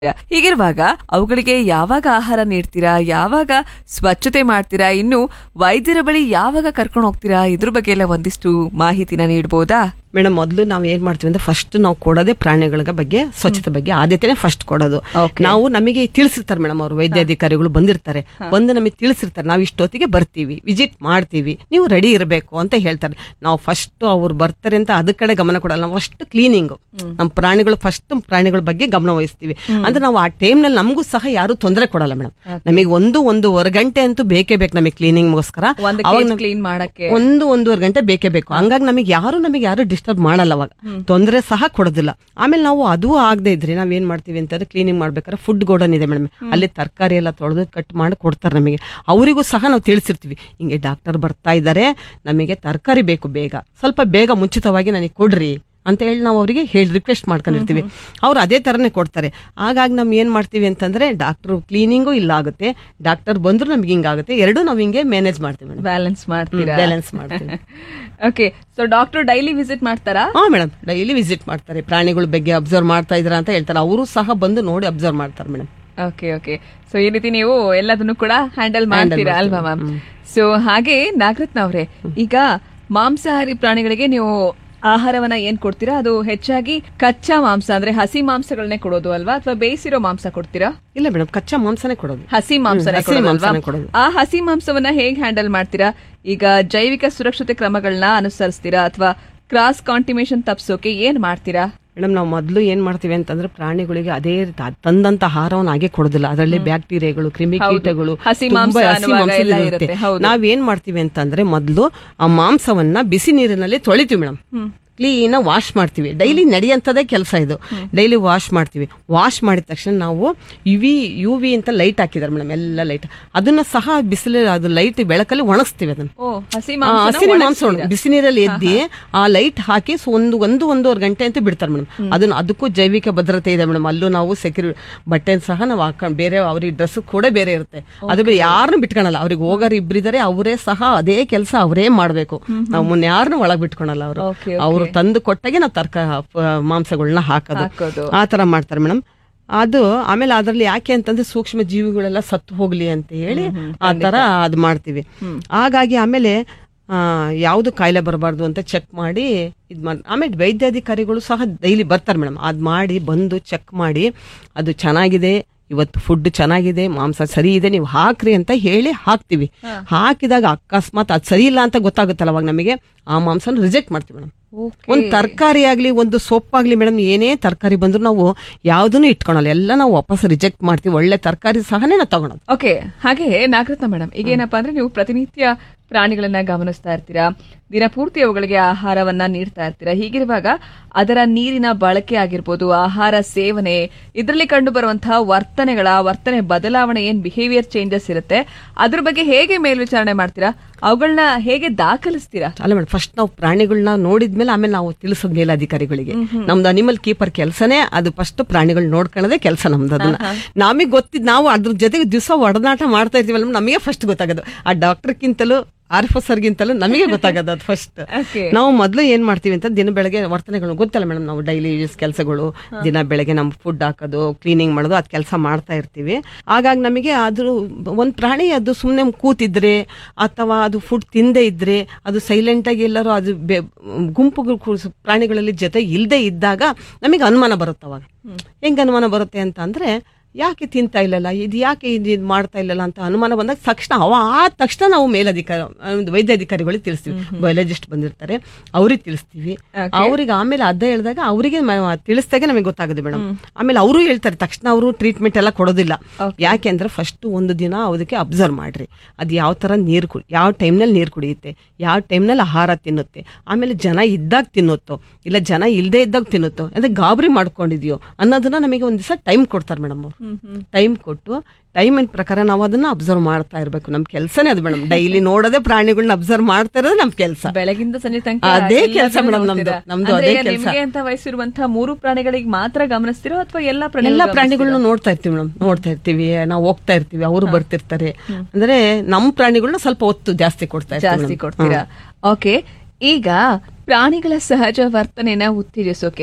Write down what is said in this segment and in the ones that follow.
ಹೀಗಿರುವಾಗ ಅವುಗಳಿಗೆ ಯಾವಾಗ ಆಹಾರ ನೀಡ್ತೀರಾ ಯಾವಾಗ ಸ್ವಚ್ಛತೆ ಮಾಡ್ತೀರಾ ಇನ್ನು ವೈದ್ಯರ ಬಳಿ ಯಾವಾಗ ಕರ್ಕೊಂಡು ಹೋಗ್ತೀರಾ ಇದ್ರ ಬಗ್ಗೆ ಎಲ್ಲ ಒಂದಿಷ್ಟು ಮಾಹಿತಿನ ನೀಡ್ಬೋದಾ ಮೇಡಮ್ ಮೊದಲು ನಾವು ಏನ್ ಮಾಡ್ತೀವಿ ಅಂದ್ರೆ ಫಸ್ಟ್ ನಾವು ಕೊಡೋದೇ ಪ್ರಾಣಿಗಳ ಬಗ್ಗೆ ಸ್ವಚ್ಛತೆ ಬಗ್ಗೆ ಆದ್ಯತೆನೆ ಫಸ್ಟ್ ಕೊಡೋದು Okay. ನಾವು ನಮಗೆ ತಿಳಿಸಿರ್ತಾರೆ ಮೇಡಮ್ ಅವರು ವೈದ್ಯಾಧಿಕಾರಿಗಳು ಬಂದಿರ್ತಾರೆ ಬಂದು ನಮಗೆ ತಿಳಿಸಿರ್ತಾರೆ ನಾವು ಇಷ್ಟೊತ್ತಿಗೆ ಬರ್ತೀವಿ ವಿಸಿಟ್ ಮಾಡ್ತೀವಿ ನೀವು ರೆಡಿ ಇರಬೇಕು ಅಂತ ಹೇಳ್ತಾರೆ ನಾವು ಫಸ್ಟ್ ಅವ್ರು ಬರ್ತಾರೆ ಅಂತ ಅದ ಕಡೆ ಗಮನ ಕೊಡಲ್ಲ ನಾವು ಫಸ್ಟ್ ಕ್ಲೀನಿಂಗ್ ನಮ್ಮ ಪ್ರಾಣಿಗಳು ಫಸ್ಟ್ ಪ್ರಾಣಿಗಳ ಬಗ್ಗೆ ಗಮನ ವಹಿಸ್ತೀವಿ ಅಂದ್ರೆ ನಾವು ಆ ಟೈಮ್ನಲ್ಲಿ ನಮಗೂ ಸಹ ಯಾರು ತೊಂದರೆ ಕೊಡಲ್ಲ ಮೇಡಮ್ ನಮಗೆ ಒಂದು ಒಂದೂವರೆ ಗಂಟೆ ಅಂತೂ ಬೇಕೇ ಬೇಕು ನಮಗೆ ಕ್ಲೀನಿಂಗ್ಗೋಸ್ಕರ ಒಂದು ಅವಾಗ ಕೇಜ್ ನಮ್ಗೆ ಕ್ಲೀನ್ ಮಾಡಕ್ಕೆ ಒಂದು ಒಂದೂವರೆ ಗಂಟೆ ಬೇಕೇ ಬೇಕು ಹಂಗಾಗಿ ನಮಗೆ ಯಾರು ನಮಗೆ ಯಾರು ಡಿಸ್ಟರ್ಬ್ ಮಾಡಲ್ಲ ಅವಾಗ ತೊಂದರೆ ಸಹ ಕೊಡೋದಿಲ್ಲ ಆಮೇಲೆ ನಾವು ಅದು ಆಗದೆ ಇದ್ರೆ ನಾವ್ ಏನ್ ಮಾಡ್ತೀವಿ ಅಂತಂದ್ರೆ ಕ್ಲೀನಿಂಗ್ ಮಾಡ್ಬೇಕಾದ್ರೆ ಫುಡ್ ಗೋಡನ್ ಇದೆ ಮೇಡಮ್ ಅಲ್ಲಿ ತರಕಾರಿ ಎಲ್ಲ ತೊಳೆದು ಕಟ್ ಮಾಡಿ ಕೊಡ್ತಾರೆ ನಮಗೆ ಅವರಿಗೂ ಸಹ ನಾವು ತಿಳಿಸಿರ್ತೀವಿ ಹಿಂಗೆ ಡಾಕ್ಟರ್ ಬರ್ತಾ ಇದ್ದಾರೆ ನಮಗೆ ತರಕಾರಿ ಬೇಕು ಬೇಗ ಸ್ವಲ್ಪ ಬೇಗ ಮುಂಚಿತವಾಗಿ ನನಗೆ ಕೊಡ್ರಿ ಅಂತ ಹೇಳಿ ನಾವು ಅವರಿಗೆ ಹೇಳಿ ರಿಕ್ವೆಸ್ಟ್ ಮಾಡ್ಕೊಂಡಿರ್ತೀವಿ ಅವ್ರು ಅದೇ ತರನೇ ಕೊಡ್ತಾರೆ ಹಾಗಾಗಿ ನಾವು ಏನ್ ಮಾಡ್ತೀವಿ ಅಂತಂದ್ರೆ ಡಾಕ್ಟರ್ ಕ್ಲೀನಿಂಗು ಇಲ್ಲ ಆಗುತ್ತೆ ಡಾಕ್ಟರ್ ಬಂದ್ರು ನಮ್ಗೆ ಹಿಂಗಾಗುತ್ತೆ ಎರಡೂ ನಾವು ಹಿಂಗೆ ಮ್ಯಾನೇಜ್ ಮಾಡ್ತೀವಿ ಮೇಡಮ್ ಬ್ಯಾಲೆನ್ಸ್ ಮಾಡ್ತೀರಾ ಬ್ಯಾಲೆನ್ಸ್ ಮಾಡ್ತೀವಿ okay so doctor daily visit ಮಾಡ್ತಾರಾ ಹಾ ಮೇಡಮ್ ಡೈಲಿ ವಿಸಿಟ್ ಮಾಡ್ತಾರೆ ಪ್ರಾಣಿಗಳ ಬಗ್ಗೆ ಅಬ್ಸರ್ವ್ ಮಾಡ್ತಾ ಇದ್ರ ಅಂತ ಹೇಳ್ತಾರೆ ಅವರು ಸಹ ಬಂದು ನೋಡಿ ಅಬ್ಸರ್ವ್ ಮಾಡ್ತಾರೆ ಮೇಡಮ್ ಓಕೆ ಓಕೆ ಸೊ ಈ ರೀತಿ ನೀವು ಎಲ್ಲದನ್ನು ಕೂಡ ಹ್ಯಾಂಡಲ್ ಮಾಡ್ತೀರಾ ಮಾಡ್ತೀವಿ. ಅಲ್ವಾ ಮ್ಯಾಮ್ ಸೊ ಹಾಗೆ ನಾಗರತ್ನ ಅವ್ರೆ ಈಗ ಮಾಂಸಾಹಾರಿ ಪ್ರಾಣಿಗಳಿಗೆ ನೀವು ಆಹಾರವನ್ನ ಏನ್ ಕೊಡ್ತೀರಾ ಅದು ಹೆಚ್ಚಾಗಿ ಕಚ್ಚಾ ಮಾಂಸ ಅಂದ್ರೆ ಹಸಿ ಮಾಂಸಗಳನ್ನೇ ಕೊಡೋದು ಅಲ್ವಾ ಅಥವಾ ಬೇಯಿಸಿರೋ ಮಾಂಸ ಕೊಡ್ತೀರಾ ಇಲ್ಲ ಮೇಡಮ್ ಕಚ್ಚಾ ಮಾಂಸನೇ ಕೊಡೋದು ಹಸಿ ಮಾಂಸನೇ ಹಸಿ ಕೊಡೋದು ಮಾಂಸನೇ ಅಲ್ವಾ? ಕೊಡೋದು. ಆ ಹಸಿ ಮಾಂಸವನ್ನ ಹೇಗ್ ಹ್ಯಾಂಡಲ್ ಮಾಡ್ತೀರಾ ಈಗ ಜೈವಿಕ ಸುರಕ್ಷತೆ ಕ್ರಮಗಳನ್ನ ಅನುಸರಿಸ್ತೀರಾ ಅಥವಾ ಕ್ರಾಸ್ ಕಾಂಟಿಮೇಶನ್ ತಪ್ಸೋಕೆ ಏನ್ ಮಾಡ್ತೀರಾ ಮೇಡಮ್ ನಾವು ಮೊದಲು ಏನ್ ಮಾಡ್ತೀವಿ ಅಂತಂದ್ರೆ ಪ್ರಾಣಿಗಳಿಗೆ ಅದೇ ರೀತಿ ಅದ್ ತಂದಂತ ಆಹಾರವನ್ನು ಹಾಗೆ ಕೊಡೋದಿಲ್ಲ ಅದರಲ್ಲಿ ಬ್ಯಾಕ್ಟೀರಿಯಾಗಳು ಕ್ರಿಮಿಕೀಟಗಳು ಹಸಿ ತುಂಬಾ ಮಾಂಸ ಹಸಿ ಅನ್ನುವಾಗ ಮಾಂಸ ಎಲ್ಲ ಇರುತ್ತೆ ಇರುತ್ತೆ, ಹೌದು. ನಾವೇನ್ ಮಾಡ್ತೀವಿ ಅಂತಂದ್ರೆ ಮೊದಲು ಆ ಮಾಂಸವನ್ನ ಬಿಸಿ ನೀರಿನಲ್ಲಿ ತೊಳಿತೀವಿ ಮೇಡಮ್ ಕ್ಲೀನ್ ವಾಶ್ ಮಾಡ್ತೀವಿ ಡೈಲಿ ನಡೆಯಂತದೇ ಕೆಲಸ ಇದು ಡೈಲಿ ವಾಶ್ ಮಾಡ್ತೀವಿ ವಾಶ್ ಮಾಡಿದ ತಕ್ಷಣ ನಾವು ಯುವಿ ಯು ವಿ ಅಂತ ಲೈಟ್ ಹಾಕಿದಾರೆ ಮೇಡಮ್ ಎಲ್ಲ ಲೈಟ್ ಅದನ್ನ ಸಹ ಬಿಸಿಲು ಅದು ಲೈಟ್ ಬೆಳಕಲ್ಲಿ ಒಣಗಿಸ್ತೀವಿ ಅದನ್ನ ಓ ಹಸಿ ಆ, ಮಾಂಸ ಹಸಿರು ಮಾಂಸ ಒಣ- ಬಿಸಿ ನೀರಲ್ಲಿ ಎದ್ದಿ ಆ ಲೈಟ್ ಹಾಕಿ ಸೊ ಒಂದು ಒಂದು ಒಂದೂವರೆ ಗಂಟೆ ಅಂತ ಬಿಡ್ತಾರೆ ಮೇಡಮ್ ಅದನ್ನ ಅದಕ್ಕೂ ಜೈವಿಕ ಭದ್ರತೆ ಇದೆ ಮೇಡಮ್ ಅಲ್ಲೂ ನಾವು ಸೆಕ್ಯೂರಿ ಬಟ್ಟೆ ಸಹ ನಾವು ಹಾಕೊಂಡ್ ಬೇರೆ ಅವ್ರಿಗೆ ಡ್ರೆಸ್ ಕೂಡ ಬೇರೆ ಇರುತ್ತೆ ಅದು ಬೇರೆ ಯಾರನ್ನು ಬಿಟ್ಕೊಳಲ್ಲ ಅವ್ರಿಗೆ ಹೋಗೋರು ಇಬ್ಬರಿದ್ದಾರೆ ಅವರೇ ಸಹ ಅದೇ ಕೆಲಸ ಅವರೇ ಮಾಡ್ಬೇಕು ನಾವು ಮುನ್ನ ಯಾರನ್ನು ಒಳಗ್ ಬಿಟ್ಕೊಳಲ್ಲ ಅವರು Okay, ಅವರು ತಂದು ಕೊಟ್ಟಾಗೆ ನಾವು ತರ್ಕ ಮಾಂಸಗಳನ್ನ ಹಾಕೋದು ಹಾಕೋದು. ಆ ತರ ಮಾಡ್ತಾರೆ ಮೇಡಮ್ ಅದು ಆಮೇಲೆ ಅದರಲ್ಲಿ ಯಾಕೆ ಅಂತಂದ್ರೆ ಸೂಕ್ಷ್ಮ ಜೀವಿಗಳೆಲ್ಲ ಸತ್ತು ಹೋಗ್ಲಿ ಅಂತ ಹೇಳಿ ಆ ತರ ಅದು ಮಾಡ್ತೀವಿ ಹಾಗಾಗಿ ಆಮೇಲೆ ಆ, ಯಾವುದು ಕಾಯಿಲೆ ಬರಬಾರ್ದು ಅಂತ ಚೆಕ್ ಮಾಡಿ ಇದು ಮಾಡಿ ಆಮೇಲೆ ವೈದ್ಯಾಧಿಕಾರಿಗಳು ಸಹ ಡೈಲಿ ಬರ್ತಾರೆ ಮೇಡಮ್ ಅದು ಮಾಡಿ ಬಂದು ಚೆಕ್ ಮಾಡಿ ಅದು ಚೆನ್ನಾಗಿದೆ ಇವತ್ತು ಫುಡ್ ಚೆನ್ನಾಗಿದೆ ಮಾಂಸ ಸರಿ ಇದೆ ನೀವು ಹಾಕ್ರಿ ಅಂತ ಹೇಳಿ ಹಾಕ್ತಿವಿ ಹಾಕಿದಾಗ ಅಕಸ್ಮಾತ್ ಅದು ಸರಿ ಇಲ್ಲ ಅಂತ ಗೊತ್ತಾಗುತ್ತಲ್ಲ ಅವಾಗ ನಮಗೆ ಆ ಮಾಂಸನ ರಿಜೆಕ್ಟ್ ಮಾಡ್ತೀವಿ ಮೇಡಮ್ ಒಂದು ತರಕಾರಿ ಆಗ್ಲಿ ಒಂದು ಸೊಪ್ಪಾಗ್ಲಿ ಮೇಡಮ್ ಏನೇ ತರಕಾರಿ ಬಂದ್ರು ನಾವು ಯಾವ್ದನ್ನು ಇಟ್ಕೊಳಲ್ಲ ಎಲ್ಲ ನಾವು ವಾಪಸ್ ರಿಜೆಕ್ಟ್ ಮಾಡ್ತೀವಿ ಒಳ್ಳೆ ತರಕಾರಿ ಸಹನೇ ನಾವು ತಗೊಳೋದು ಓಕೆ ಹಾಗೆ ನಾಗರತ್ನ ಮೇಡಮ್ ಈಗ ಏನಪ್ಪಾ ಅಂದ್ರೆ ನೀವು ಪ್ರತಿನಿತ್ಯ ಪ್ರಾಣಿಗಳನ್ನ ಗಮನಿಸ್ತಾ ಇರ್ತೀರಾ ದಿನಪೂರ್ತಿ ಅವುಗಳಿಗೆ ಆಹಾರವನ್ನ ನೀಡ್ತಾ ಇರ್ತೀರಾ ಹೀಗಿರುವಾಗ ಅದರ ನೀರಿನ ಬಳಕೆ ಆಗಿರ್ಬೋದು ಆಹಾರ ಸೇವನೆ ಇದರಲ್ಲಿ ಕಂಡು ಬರುವಂತಹ ವರ್ತನೆಗಳ ವರ್ತನೆ ಬದಲಾವಣೆ ಏನ್ ಬಿಹೇವಿಯರ್ ಚೇಂಜಸ್ ಇರುತ್ತೆ ಅದ್ರ ಬಗ್ಗೆ ಹೇಗೆ ಮೇಲ್ವಿಚಾರಣೆ ಮಾಡ್ತೀರಾ ಅವುಗಳನ್ನ ಹೇಗೆ ದಾಖಲಿಸ್ತೀರಾ ಅಲ್ಲ ಮೇಡಮ್ ಫಸ್ಟ್ ನಾವು ಪ್ರಾಣಿಗಳನ್ನ ನೋಡಿದ್ಮೇಲೆ ಆಮೇಲೆ ನಾವು ತಿಳಿಸೋದ್ ಮೇಲಧಿಕಾರಿಗಳಿಗೆ ನಮ್ದು ಅನಿಮಲ್ ಕೀಪರ್ ಕೆಲಸನೇ ಅದು ಫಸ್ಟ್ ಪ್ರಾಣಿಗಳು ನೋಡ್ಕೊಳ್ಳೋದೇ ಕೆಲಸ ನಮ್ದು ಅದನ್ನ ನಮಗೆ ಗೊತ್ತಿದ್ ನಾವು ಅದ್ರ ಜೊತೆಗೆ ದಿವಸ ಒಡನಾಟ ಮಾಡ್ತಾ ಇರ್ತೀವಲ್ಲ ನಮಗೆ ಫಸ್ಟ್ ಗೊತ್ತಾಗೋದು ಆ ಡಾಕ್ಟರ್ಗಿಂತಲೂ ಆರ್ಫಸರ್ಗಿಂತಲೂ ನಮಗೆ ಗೊತ್ತಾಗೋದು ಅದು ಫಸ್ಟ್ Okay. ನಾವು ಮೊದಲು ಏನ್ ಮಾಡ್ತೀವಿ ಅಂತ ದಿನ ಬೆಳಗ್ಗೆ ವರ್ತನೆಗಳು ಗೊತ್ತಲ್ಲ ಮೇಡಮ್ ನಾವು ಡೈಲಿ ಯೂಸ್ ಕೆಲಸಗಳು ದಿನ ಬೆಳಗ್ಗೆ ನಮ್ ಫುಡ್ ಹಾಕೋದು ಕ್ಲೀನಿಂಗ್ ಮಾಡೋದು ಅದ್ ಕೆಲಸ ಮಾಡ್ತಾ ಇರ್ತೀವಿ ಹಾಗಾಗಿ ನಮಗೆ ಅದ್ರ ಒಂದ್ ಪ್ರಾಣಿ ಅದು ಸುಮ್ನೆ ಕೂತಿದ್ರೆ ಅಥವಾ ಅದು ಫುಡ್ ತಿಂದೇ ಇದ್ರೆ ಅದು ಸೈಲೆಂಟ್ ಆಗಿ ಎಲ್ಲರೂ ಅದು ಬೆ- ಗುಂಪು ಪ್ರಾಣಿಗಳಲ್ಲಿ ಜೊತೆ ಇಲ್ಲದೆ ಇದ್ದಾಗ ನಮಗೆ ಅನುಮಾನ ಬರುತ್ತೆ ಅವಾಗ ಹೆಂಗ್ ಅನುಮಾನ ಬರುತ್ತೆ ಅಂತ ಅಂದ್ರೆ ಯಾಕೆ ತಿಂತಾ ಇಲ್ಲಲ್ಲ ಇದು ಯಾಕೆ ಇದು ಇದು ಮಾಡ್ತಾ ಇಲ್ಲಲ್ಲ ಅಂತ ಅನುಮಾನ ಬಂದಾಗ ತಕ್ಷಣ ಅವ ಆ ತಕ್ಷಣ ನಾವು ಮೇಲಧಿಕಾರಿ ಒಂದು ವೈದ್ಯಾಧಿಕಾರಿಗಳಿಗೆ ತಿಳಿಸ್ತೀವಿ ಬಯಾಲಜಿಸ್ಟ್ ಬಂದಿರ್ತಾರೆ ಅವ್ರಿಗೆ ತಿಳಿಸ್ತೀವಿ ಅವ್ರಿಗೆ ಆಮೇಲೆ ಅದ ಹೇಳಿದಾಗ ಅವರಿಗೆ ತಿಳಿಸ್ದಾಗೆ ನಮಗೆ ಗೊತ್ತಾಗುತ್ತೆ ಮೇಡಮ್ ಆಮೇಲೆ ಅವರು ಹೇಳ್ತಾರೆ ತಕ್ಷಣ ಅವರು ಟ್ರೀಟ್ಮೆಂಟ್ ಎಲ್ಲ ಕೊಡೋದಿಲ್ಲ ಯಾಕೆ ಅಂದ್ರೆ ಫಸ್ಟ್ ಒಂದು ದಿನ ಅದಕ್ಕೆ ಅಬ್ಸರ್ವ್ ಮಾಡ್ರಿ ಅದು ಯಾವ ತರ ನೀರು ಕುಡಿ ಯಾವ ಟೈಮ್ನಲ್ಲಿ ನೀರು ಕುಡಿಯುತ್ತೆ ಯಾವ ಟೈಮ್ನಲ್ಲಿ ಆಹಾರ ತಿನ್ನುತ್ತೆ ಆಮೇಲೆ ಜನ ಇದ್ದಾಗ ತಿನ್ನುತ್ತೋ ಇಲ್ಲ ಜನ ಇಲ್ಲದೆ ಇದ್ದಾಗ ತಿನ್ನುತ್ತೋ ಅಂದ್ರೆ ಗಾಬರಿ ಮಾಡ್ಕೊಂಡಿದ್ಯೋ ಅನ್ನೋದನ್ನ ನಮಗೆ ಒಂದ್ ದಿವಸ ಟೈಮ್ ಕೊಡ್ತಾರೆ ಮೇಡಮ್ ಅವರು ಟೈಮ್ ಕೊಟ್ಟು ಟೈಮ್ ಪ್ರಕಾರ ನಾವು ಅದನ್ನ ಅಬ್ಸರ್ವ್ ಮಾಡ್ತಾ ಇರ್ಬೇಕು ನಮ್ ಕೆಲಸನೇ ಅದು ಮೇಡಮ್ ಡೈಲಿ ನೋಡೋದೇ ಪ್ರಾಣಿಗಳನ್ನ ಅಬ್ಸರ್ವ್ ಮಾಡ್ತಾ ಇರೋದು ನಮ್ ಕೆಲಸ ಬೆಳಗಿಂದ ಸಂಜೆ ತನಕ ಅದೇ ಎಲ್ಲದನ್ನೂ ಕೆಲ್ಸ ಮೇಡಮ್ ನಮ್ದು. ನೋಡ್ತೀರಾ? ನಮ್ದು ಅಂದ್ರೆ ಅದೇ ಈಗ ಕೆಲ್ಸ. ನಿಮ್ಗೆ ಅಂತ ವಯಸ್ಸಿರುವಂತಹ ಮೂರು ಪ್ರಾಣಿಗಳಿಗೆ ಮಾತ್ರ ಗಮನಿಸ್ತಿರೋ ಅಥವಾ ಎಲ್ಲಾ ಪ್ರಾಣಿ ಎಲ್ಲಾ ಪ್ರಾಣಿಗಳನ್ನ ನೋಡ್ತಾ ಇರ್ತೀವಿ ಮೇಡಮ್ ನೋಡ್ತಾ ಇರ್ತೀವಿ ನಾವು ಹೋಗ್ತಾ ಇರ್ತೀವಿ ಅವರು ಬರ್ತಿರ್ತಾರೆ ಅಂದ್ರೆ ನಮ್ ಪ್ರಾಣಿಗಳನ್ನ ಸ್ವಲ್ಪ ಒತ್ತು ಜಾಸ್ತಿ ಕೊಡ್ತಾ ಇರ್ತೀವಿ ಜಾಸ್ತಿ madam. ಕೊಡ್ತೀರಾ ಓಕೆ ಈಗ ಪ್ರಾಣಿಗಳ ಸಹಜ ವರ್ತನೆನ ಉತ್ತೇಜಿಸೋಕೆ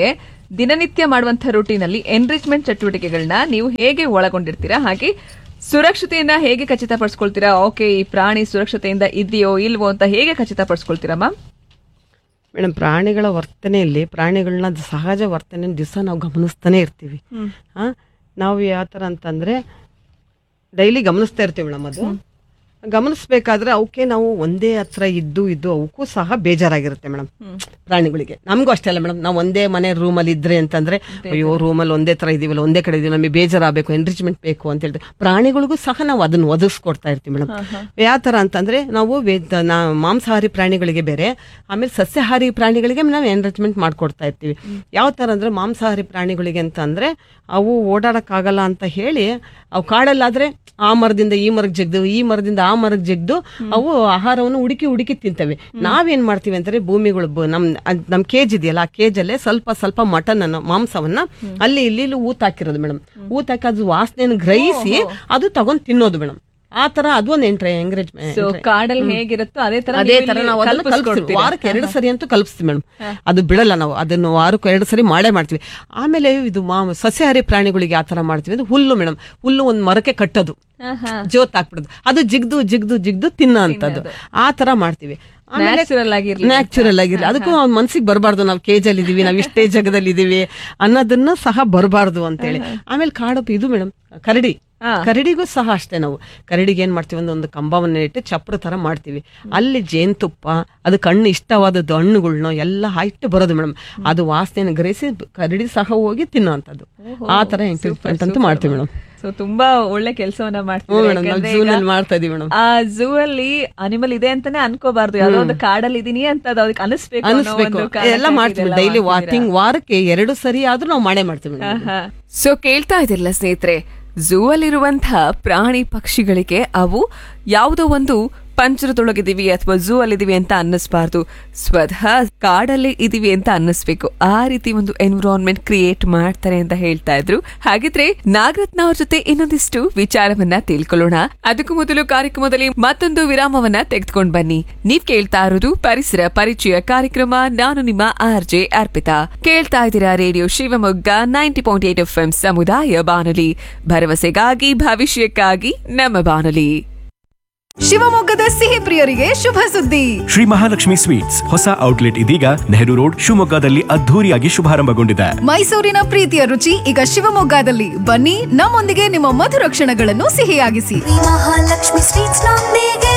ದಿನನಿತ್ಯ ಮಾಡುವಂತಹ ರೂಟೀನ್ ಅಲ್ಲಿ ಎನ್ರಿಚ್ಮೆಂಟ್ ಚಟುವಟಿಕೆಗಳನ್ನ ನೀವು ಹೇಗೆ ಒಳಗೊಂಡಿರ್ತೀರಾ ಹಾಗೆ ಸುರಕ್ಷತೆಯನ್ನ ಹೇಗೆ ಖಚಿತಪಡಿಸ್ಕೊಳ್ತೀರಾ ಓಕೆ ಈ ಪ್ರಾಣಿ ಸುರಕ್ಷತೆಯಿಂದ ಇದೆಯೋ ಇಲ್ವೋ ಅಂತ ಹೇಗೆ ಖಚಿತಪಡಿಸ್ಕೊಳ್ತೀರಾ ಮ್ಯಾಮ್ ಮೇಡಮ್ ಪ್ರಾಣಿಗಳ ವರ್ತನೆಯಲ್ಲಿ ಪ್ರಾಣಿಗಳನ್ನ ಸಹಜ ವರ್ತನೆ ದಿವಸ ನಾವು ಗಮನಿಸ್ತಾನೆ ಇರ್ತೀವಿ ಆ, ನಾವು ಯಾವ ಥರ ಅಂತಂದರೆ ಡೈಲಿ ಗಮನಿಸ್ತಾ ಇರ್ತೀವಿ ಮೇಡಮ್ ಅದು ಗಮನಿಸ್ಬೇಕಾದ್ರೆ ಅವಕ್ಕೆ ನಾವು ಒಂದೇ ಹತ್ರ ಇದ್ದು ಇದ್ದು ಅವಕ್ಕೂ ಸಹ ಬೇಜಾರಾಗಿರುತ್ತೆ ಮೇಡಮ್ ಪ್ರಾಣಿಗಳಿಗೆ ನಮಗೂ ಅಷ್ಟೇ ಅಲ್ಲ ಮೇಡಮ್ ನಾವು ಒಂದೇ ಮನೆ ರೂಮಲ್ಲಿ ಇದ್ರೆ ಅಂತಂದ್ರೆ ಅಯ್ಯೋ ರೂಮಲ್ಲಿ ಒಂದೇ ತರ ಇದೀವಲ್ಲ ಒಂದೇ ಕಡೆ ಇದೀವಿ ನಮಗೆ ಬೇಜಾರಾಗಬೇಕು ಎನ್ರಿಚ್ಮೆಂಟ್ ಬೇಕು ಅಂತ ಹೇಳ್ತೀವಿ ಪ್ರಾಣಿಗಳಿಗೂ ಸಹ ನಾವು ಅದನ್ನ ಒದಗಿಸ್ಕೊಡ್ತಾ ಇರ್ತೀವಿ ಮೇಡಮ್ ಯಾವ ತರ ಅಂತಂದ್ರೆ ನಾವು ವೇದ ನಾ ಮಾಂಸಾಹಾರಿ ಪ್ರಾಣಿಗಳಿಗೆ ಬೇರೆ ಆಮೇಲೆ ಸಸ್ಯಾಹಾರಿ ಪ್ರಾಣಿಗಳಿಗೆ ನಾವು ಎನ್ರಿಚ್ಮೆಂಟ್ ಮಾಡ್ಕೊಡ್ತಾ ಇರ್ತೀವಿ ಯಾವ ತರ ಅಂದ್ರೆ ಮಾಂಸಾಹಾರಿ ಪ್ರಾಣಿಗಳಿಗೆ ಅಂತ ಅಂದ್ರೆ ಅವು ಓಡಾಡಕ್ಕಾಗಲ್ಲ ಅಂತ ಹೇಳಿ ಅವು ಕಾಡಲ್ಲಾದ್ರೆ ಆ ಮರದಿಂದ ಈ ಮರಕ್ಕೆ ಜಗ್ದು ಈ ಮರದಿಂದ ಆ ಮರಕ್ಕೆ ಜಗ್ದು ಅವು ಆಹಾರವನ್ನು ಹುಡುಕಿ ಹುಡುಕಿ ತಿಂತವೆ ನಾವೇನ್ ಮಾಡ್ತೀವಿ ಅಂತಂದ್ರೆ ಭೂಮಿಗಳು ಬ- ನಮ್ ಅದ್ ನಮ್ ಕೇಜ್ ಇದೆಯಲ್ಲ ಆ ಕೇಜಲ್ಲೇ ಸ್ವಲ್ಪ ಸ್ವಲ್ಪ ಮಟನ್ ಅನ್ನು ಮಾಂಸವನ್ನ ಅಲ್ಲಿ ಇಲ್ಲಿ ಇಲ್ಲಿ ಊತ ಹಾಕಿರೋದು ಮೇಡಮ್ ಊತ ಹಾಕಿ ಅದು ವಾಸನೆಯನ್ನು ಗ್ರಹಿಸಿ ಅದು ತಗೊಂಡ್ ತಿನ್ನೋದು ಮೇಡಮ್ ಆ ತರ ಅದು ಒಂದು ಎಂಟ್ರೆ ಎಂಕರೇಜ್ಮೆಂಟ್ ಸೊ ಕಾಡಲ್ಲಿ ಹೇಗಿರುತ್ತೋ ಅದೇ ತರ ಅದೇ ನೀವು ತರ ಇಲ್ಲಿ ನಾವು ಅದನ್ನ ಕಲ್ಪಿಸ್ತೀವಿ ಕಲ್ಪಿಸ್ಕೊಡ್ತೀರಾ? ವಾರಕ್ಕೆ ಎರಡು ಸರಿ ಅಂತೂ ಕಲ್ಪಿಸ್ತೀವಿ ಮೇಡಮ್ ಅದು ಬಿಡಲ್ಲ ನಾವು ಅದನ್ನು ವಾರಕ್ಕೆ ಎರಡು ಸರಿ ಮಾಡೇ ಮಾಡ್ತೀವಿ ಆಮೇಲೆ ಇದು ಮಾ ಸಸ್ಯಾಹಾರಿ ಪ್ರಾಣಿಗಳಿಗೆ ಆ ತರ ಮಾಡ್ತೀವಿ ಅಂದ್ರೆ ಹುಲ್ಲು ಮೇಡಮ್ ಹುಲ್ಲು ಒಂದು ಮರಕ್ಕೆ ಕಟ್ಟೋದು ಹಾ, ಹಾ. ಜೋತ್ ಹಾಕ್ಬಿಡೋದು ಅದು ಜಿಗ್ದು ಜಿಗ್ದು ಜಿಗ್ದು ತಿನ್ನೋ ಅಂತದ್ದು ಆ ತರ ಮಾಡ್ತೀವಿ ಆಮೇಲೆ Natural ಆಗಿರ್ಲಿ ನ್ಯಾಚುರಲ್ ಆಗಿರ್ಲಿ ಅದಕ್ಕೂ ಅವ್ನ ಮನ್ಸಿಗೆ ಬರಬಾರ್ದು ನಾವು ಕೇಜಲ್ಲಿ ಇದೀವಿ ನಾವು ಇಷ್ಟೇ ಜಗದಲ್ಲಿ ಇದೀವಿ ಅನ್ನೋದನ್ನ ಸಹ ಬರಬಾರ್ದು ಅಂತೇಳಿ ಆಮೇಲೆ ಕಾಡು ಇದು ಮೇಡಮ್ ಕರಡಿ ಹಾ. ಕರಡಿಗೂ ಸಹ ಅಷ್ಟೇ ನಾವು ಕರಡಿಗೆ ಏನ್ ಮಾಡ್ತೀವಿ ಒಂದು ಒಂದು ಕಂಬವನ್ನ ಇಟ್ಟು ಚಪ್ರ ತರ ಮಾಡ್ತೀವಿ ಅಲ್ಲಿ ಜೇನುತುಪ್ಪ ಅದು ಕಣ್ಣು ಇಷ್ಟವಾದದ್ದು ಹಣ್ಣುಗಳ್ನ ಎಲ್ಲ ಹಾಕ್ಬಿಟ್ಟು ಬರೋದು ಮೇಡಮ್ ಅದು ವಾಸನೆಯನ್ನು ಗ್ರಹಿಸಿ ಕರಡಿ ಸಹ ಹೋಗಿ ತಿನ್ನೋಂಥದ್ದು ಆ ತರ ಎಂಟರ್ಟೈನ್ಮೆಂಟ್ ಅಂತೂ ಮಾಡ್ತೀವಿ ಮೇಡಮ್ ಸೊ ತುಂಬಾ ಒಳ್ಳೆ ಕೆಲಸವನ್ನ ಹ್ಞೂ ಮಾಡ್ತೀವಿ ಮೇಡಮ್ ನಾವು ಜೂನಲ್ಲಿ ಮಾಡ್ತಾ ಇದೀವಿ ಮೇಡಮ್ ಆ ಝೂ ಅಲ್ಲಿ ಅನಿಮಲ್ ಇದೆ ಅಂತಾನೆ ಅನ್ಕೋಬಾರ್ದು ಯಾವ್ದೋ ಒಂದು ಕಾಡಲ್ಲಿ ಇದೀನಿ ಅಂತ ಅದು ಅದಕ್ಕೆ ಅನಿಸ್ಬೇಕು ಅನ್ನೋ ಅನಿಸ್ಬೇಕು ಒಂದು ಕಾರಣಕ್ಕಾಗಿ ಎಲ್ಲ ಮಾಡ್ತೀವಿ ಇದೆಲ್ಲ ಡೈಲಿ ಮಾಡ್ತಿದ್ದೀರಾ. ವಾಕಿಂಗ್ ವಾರಕ್ಕೆ ಎರಡು ಸರಿ ಆದ್ರೂ ನಾವು ಮಾಡೇ ಮಾಡ್ತೀವಿ ಮೇಡಮ್ ಆಹಾ. ಸೊ ಕೇಳ್ತಾ ಇದಿರಲ್ಲ ಸ್ನೇಹಿತರೆ ಝೂ ಅಲ್ಲಿರುವಂತಹ ಪ್ರಾಣಿ ಪಕ್ಷಿಗಳಿಗೆ ಅವು ಯಾವುದೋ ಒಂದು ಪಂಜರದೊಳಗಿದೀವಿ ಅಥವಾ ಝೂ ಅಲ್ಲಿದೀವಿ ಅಂತ ಅನ್ನಿಸ್ಬಾರ್ದು ಸ್ವತಃ ಕಾಡಲ್ಲಿ ಇದೀವಿ ಅಂತ ಅನ್ನಿಸ್ಬೇಕು ಆ ರೀತಿ ಒಂದು ಎನ್ವಿರಾನ್ಮೆಂಟ್ ಕ್ರಿಯೇಟ್ ಮಾಡ್ತಾರೆ ಅಂತ ಹೇಳ್ತಾ ಇದ್ರು ಹಾಗಿದ್ರೆ ನಾಗರತ್ನ ಅವ್ರ ಜೊತೆ ಇನ್ನೊಂದಿಷ್ಟು ವಿಚಾರವನ್ನ ತಿಳ್ಕೊಳ್ಳೋಣ ಅದಕ್ಕೂ ಮೊದಲು ಕಾರ್ಯಕ್ರಮದಲ್ಲಿ ಮತ್ತೊಂದು ವಿರಾಮವನ್ನ ತೆಗೆದುಕೊಂಡ್ ಬನ್ನಿ ನೀವ್ ಕೇಳ್ತಾ ಇರೋದು ಪರಿಸರ ಪರಿಚಯ ಕಾರ್ಯಕ್ರಮ ನಾನು ನಿಮ್ಮ ಆರ್ ಜೆ ಅರ್ಪಿತಾ ಕೇಳ್ತಾ ಇದ್ದೀರಾ radio Shivamogga ninety point eight F M ಸಮುದಾಯ ಬಾನುಲಿ ಭರವಸೆಗಾಗಿ ಭವಿಷ್ಯಕ್ಕಾಗಿ ನಮ್ಮ ಬಾನುಲಿ ಶಿವಮೊಗ್ಗದ ಸಿಹಿ ಪ್ರಿಯರಿಗೆ ಶುಭ ಸುದ್ದಿ ಶ್ರೀ ಮಹಾಲಕ್ಷ್ಮಿ ಸ್ವೀಟ್ಸ್ ಹೊಸ ಔಟ್ಲೆಟ್ ಇದೀಗ ನೆಹರು ರೋಡ್ ಶಿವಮೊಗ್ಗದಲ್ಲಿ ಅದ್ಧೂರಿಯಾಗಿ ಶುಭಾರಂಭಗೊಂಡಿದೆ ಮೈಸೂರಿನ ಪ್ರೀತಿಯ ರುಚಿ ಈಗ ಶಿವಮೊಗ್ಗದಲ್ಲಿ ಬನ್ನಿ ನಮ್ಮೊಂದಿಗೆ ನಿಮ್ಮ ಮಧುರ ಕ್ಷಣಗಳನ್ನು ಸಿಹಿಯಾಗಿಸಿ ಮಹಾಲಕ್ಷ್ಮಿ ಸ್ವೀಟ್ಸ್ ನೊಂದಿಗೆ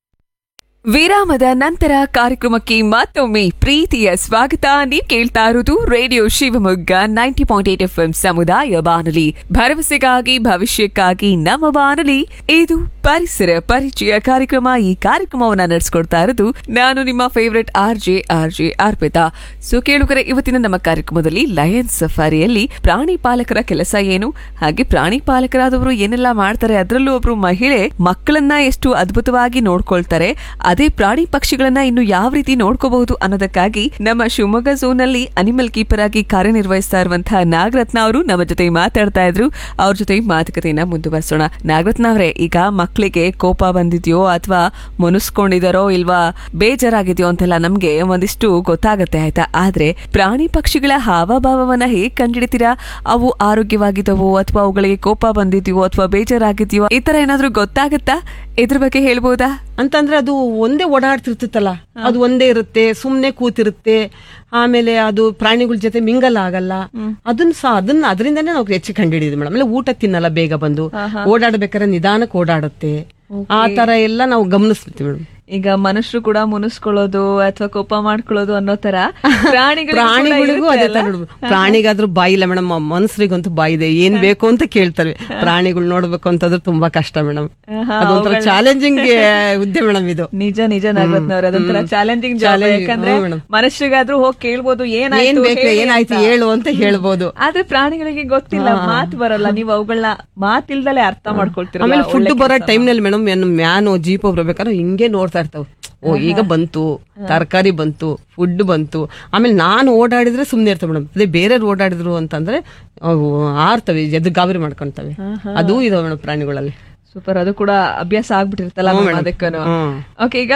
ವಿರಾಮದ ನಂತರ ಕಾರ್ಯಕ್ರಮಕ್ಕೆ ಮತ್ತೊಮ್ಮೆ ಪ್ರೀತಿಯ ಸ್ವಾಗತ ನೀವ್ ಕೇಳ್ತಾ ಇರೋದು radio Shivamogga ninety point eight F M ಸಮುದಾಯ ಬಾನುಲಿ ಭರವಸೆಗಾಗಿ ಭವಿಷ್ಯಕ್ಕಾಗಿ ನಮ್ಮ ಬಾನುಲಿ ಇದು ಪರಿಸರ ಪರಿಚಯ ಕಾರ್ಯಕ್ರಮ ಈ ಕಾರ್ಯಕ್ರಮವನ್ನ ನಡೆಸ್ಕೊಡ್ತಾ ಇರೋದು ನಾನು ನಿಮ್ಮ favourite R J R J Arpita so ಕೇಳುಗರೆ ಇವತ್ತಿನ ನಮ್ಮ ಕಾರ್ಯಕ್ರಮದಲ್ಲಿ ಲಯನ್ ಸಫಾರಿಯಲ್ಲಿ ಪ್ರಾಣಿ ಪಾಲಕರ ಕೆಲಸ ಏನು ಹಾಗೆ ಪ್ರಾಣಿ ಪಾಲಕರಾದವರು ಏನೆಲ್ಲ ಮಾಡ್ತಾರೆ ಅದರಲ್ಲೂ ಒಬ್ರು ಮಹಿಳೆ ಮಕ್ಕಳನ್ನ ಎಷ್ಟು ಅದ್ಭುತವಾಗಿ ನೋಡ್ಕೊಳ್ತಾರೆ ಅದೇ ಪ್ರಾಣಿ ಪಕ್ಷಿಗಳನ್ನ ಇನ್ನು ಯಾವ ರೀತಿ ನೋಡ್ಕೋಬಹುದು ಅನ್ನೋದಕ್ಕಾಗಿ ನಮ್ಮ ಶಿವಮೊಗ್ಗ ಝೋನ್ ಅಲ್ಲಿ ಅನಿಮಲ್ ಕೀಪರ್ ಆಗಿ ಕಾರ್ಯನಿರ್ವಹಿಸ್ತಾ ಇರುವಂತಹ ನಾಗರತ್ನ ಅವರು ನಮ್ಮ ಜೊತೆ ಮಾತಾಡ್ತಾ ಇದ್ರು ಅವ್ರ ಜೊತೆ ಮಾತುಕತೆಯನ್ನ ಮುಂದುವರಿಸೋಣ ನಾಗರತ್ನ ಅವರೇ ಈಗ ಮಕ್ಕಳಿಗೆ ಕೋಪ ಬಂದಿದ್ಯೋ ಅಥವಾ ಮುನಿಸ್ಕೊಂಡಿದಾರೋ ಇಲ್ವಾ ಬೇಜಾರಾಗಿದ್ಯೋ ಅಂತೆಲ್ಲ ನಮ್ಗೆ ಒಂದಿಷ್ಟು ಗೊತ್ತಾಗತ್ತೆ ಆಯ್ತಾ ಆದ್ರೆ ಪ್ರಾಣಿ ಪಕ್ಷಿಗಳ ಹಾವಭಾವವನ್ನ ಹೇಗ್ ಕಂಡಿಡಿತೀರಾ ಅವು ಆರೋಗ್ಯವಾಗಿದವೋ ಅಥವಾ ಅವುಗಳಿಗೆ ಕೋಪ ಬಂದಿದ್ಯೋ ಅಥವಾ ಬೇಜಾರಾಗಿದ್ಯೋ ಈ ತರ ಏನಾದ್ರೂ ಗೊತ್ತಾಗತ್ತಾ ಇದ್ರ ಬಗ್ಗೆ ಹೇಳ್ಬೋದಾ ಅಂತಂದ್ರೆ ಅದು ಒಂದೇ ಓಡಾಡ್ತಿರ್ತೈತಲ್ಲ ಅದು ಒಂದೇ ಇರುತ್ತೆ ಸುಮ್ನೆ ಕೂತಿರುತ್ತೆ ಆಮೇಲೆ ಅದು ಪ್ರಾಣಿಗಳ ಜೊತೆ ಮಿಂಗಲ್ ಆಗಲ್ಲ ಅದನ್ನ ಸಹ ಅದನ್ನ ಅದರಿಂದನೇ ನಾವು ಹೆಚ್ಚು ಕಂಡಿಡಿದ್ವಿ ಮೇಡಮ್ ಆಮೇಲೆ ಊಟ ತಿನ್ನಲ್ಲ ಬೇಗ ಬಂದು ಓಡಾಡ್ಬೇಕಾದ್ರೆ ನಿಧಾನಕ್ಕೆ ಓಡಾಡುತ್ತೆ ಆ ತರ ಎಲ್ಲ ನಾವು ಗಮನಿಸ್ತೀವಿ ಮೇಡಮ್ ಈಗ ಮನುಷ್ಯರು ಕೂಡ ಮುನಿಸ್ಕೊಳ್ಳೋದು ಅಥವಾ ಕೋಪ ಮಾಡ್ಕೊಳ್ಳೋದು ಅನ್ನೋ ತರ ಪ್ರಾಣಿಗಳಿಗೂ ಕೂಡ ಪ್ರಾಣಿಗಳಿಗೂ ಇರುತ್ತೆ ಅದೇ ಅಲ್ಲ? ತರ ನೋಡು. ಪ್ರಾಣಿಗಾದ್ರೂ ಬಾಯಿ ಇಲ್ಲ ಮೇಡಮ್ ಮನುಷ್ಯರಿಗಂತೂ ಬಾಯಿ ಇದೆ ಏನ್ ಬೇಕು ಅಂತ ಕೇಳ್ತಾರೆ ಪ್ರಾಣಿಗಳು ನೋಡ್ಬೇಕು ಅಂತಂದ್ರೆ ತುಂಬಾ ಕಷ್ಟ ಮೇಡಮ್ ಆಹಾ, ಅದೊಂಥರ ಚಾಲೆಂಜಿಂಗ್ ಹುದ್ದೆ ಮೇಡಮ್ ಇದು ನಿಜ ನಿಜ ನಾಗರತ್ನವ್ರೆ ಅದೊಂಥರ ಚಾಲೆಂಜಿಂಗ್ ಜಾಬ್ Challenging, ಯಾಕಂದ್ರೆ ಹ್ಮ್ madam. ಮನುಷ್ಯರಿಗಾದ್ರೂ ಹೋಗಿ ಕೇಳ್ಬೋದು ಏನ್ ಏನಾಯ್ತು ಬೇಕು ಹೇಳಿ ಏನಾಯ್ತು ಅಂತ. ಹೇಳು ಅಂತ ಹೇಳ್ಬೋದು ಆದ್ರೆ ಪ್ರಾಣಿಗಳಿಗೆ ಗೊತ್ತಿಲ್ಲ ಮಾತು ಬರಲ್ಲ ನೀವು ಅವುಗಳನ್ನ ಮಾತಿಲ್ದಲೆ ಅರ್ಥ ಮಾಡ್ಕೊಳ್ತೀರ ಆಮೇಲೆ ಫುಡ್ ಬರೋ ಟೈಮ್ ನಲ್ಲಿ ಮೇಡಮ್ ಮ್ಯಾನು ಜೀಪ್ ಬರ್ಬೇಕಾದ್ರೆ ಹಿಂಗೆ ನೋಡ್ತಾ ಇರ್ತಾವ ಓ ಈಗ ಬಂತು ತರಕಾರಿ ಬಂತು ಫುಡ್ ಬಂತು ಆಮೇಲೆ ನಾನು ಓಡಾಡಿದ್ರೆ ಸುಮ್ನೆ ಇರ್ತವೆ ಮೇಡಮ್ ಅದೇ ಬೇರೆಯವ್ರು ಓಡಾಡಿದ್ರು ಅಂತಂದ್ರೆ ಅವು ಆರ್ತವೆ ಎದ್ದು ಗಾಬರಿ ಮಾಡ್ಕೊಂತವೆ ಅದು ಇದಾವೆ ಮೇಡಮ್ ಪ್ರಾಣಿಗಳಲ್ಲಿ ಸೂಪರ್ ಅದು ಕೂಡ ಅಭ್ಯಾಸ ಆಗ್ಬಿಟ್ಟಿರ್ತಲ್ಲ ಹ್ಮ್ madam. ಅದಕ್ಕೂ ಹ್ಮ್. ಓಕೆ ಈಗ